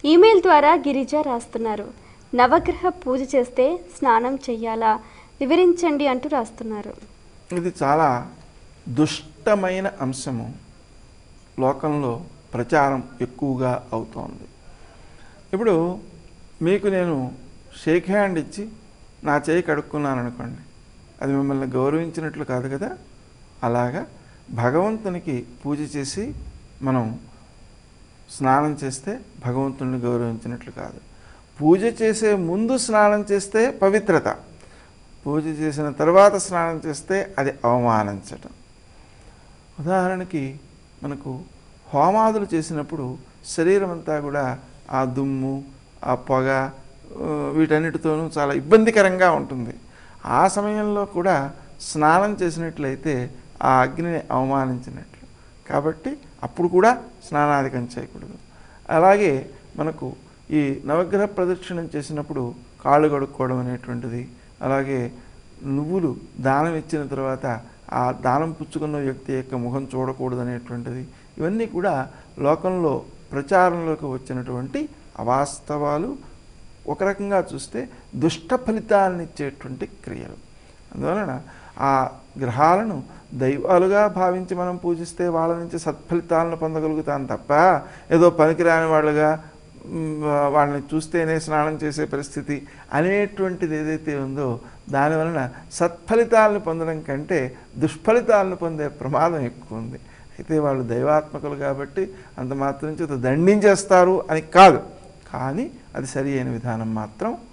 email ద్వారా గిరిజ రాస్తున్నారు నవగ్రహ పూజ చేస్తే స్నానం చెయ్యాలా వివరించండి అంటూ రాస్తున్నారు ఇది చాలా దుష్టమైన అంశము లోకంలో ప్రచారం ఎక్కువగా అవుతోంది ఇప్పుడు మీకు నేను షేక్ హ్యాండ్ ఇచ్చి నా చేయి కడుక్కున్నాను అనుకోండి అది మిమ్మల్ని గౌరవించినట్లు కాదు కదా అలాగా భగవంతునికి పూజ చేసి మనం స్నానం చేస్తే భగవంతుని గౌరవించినట్లు కాదు పూజ చేసే ముందు స్నానం చేస్తే పవిత్రత పూజ చేసిన తర్వాత స్నానం చేస్తే అది అవమానించటం ఉదాహరణకి మనకు హోమాదులు చేసినప్పుడు శరీరం అంతా కూడా ఆ దుమ్ము ఆ పొగ ఆ, వీటన్నిటితోనూ చాలా ఇబ్బందికరంగా ఉంటుంది ఆ సమయంలో కూడా స్నానం చేసినట్లయితే ఆ అగ్నిని అవమానించినట్లు కాబట్టి అప్పుడు కూడా స్నానాధికం చేయకూడదు అలాగే మనకు ఈ నవగ్రహ ప్రదక్షిణం చేసినప్పుడు కాళ్ళు కడుక్కోవడం అనేటువంటిది అలాగే నువ్వులు దానం ఇచ్చిన తర్వాత ఆ దానం పుచ్చుకున్న వ్యక్తి యొక్క ముఖం చూడకూడదు అనేటువంటిది ఇవన్నీ కూడా లోకంలో ప్రచారంలోకి వచ్చినటువంటి అవాస్తవాలు ఒక రకంగా చూస్తే దుష్ట ఫలితాలను ఇచ్చేటువంటి క్రియలు అందువలన ఆ గ్రహాలను దైవాలుగా భావించి మనం పూజిస్తే వాళ్ళ నుంచి సత్ఫలితాలను పొందగలుగుతాం తప్ప ఏదో పనికిరాని వాళ్ళుగా మ్, వాళ్ళని చూస్తేనే స్నానం చేసే పరిస్థితి అనేటువంటిది ఏదైతే ఉందో దానివలన సత్ఫలితాలను పొందడం కంటే దుష్ఫలితాలను పొందే ప్రమాదం ఎక్కువ ఉంది అయితే వాళ్ళు దైవాత్మకులు కాబట్టి అంత మాత్రం చేత దండించేస్తారు అని కాదు కానీ అది సరి అయిన విధానం మాత్రం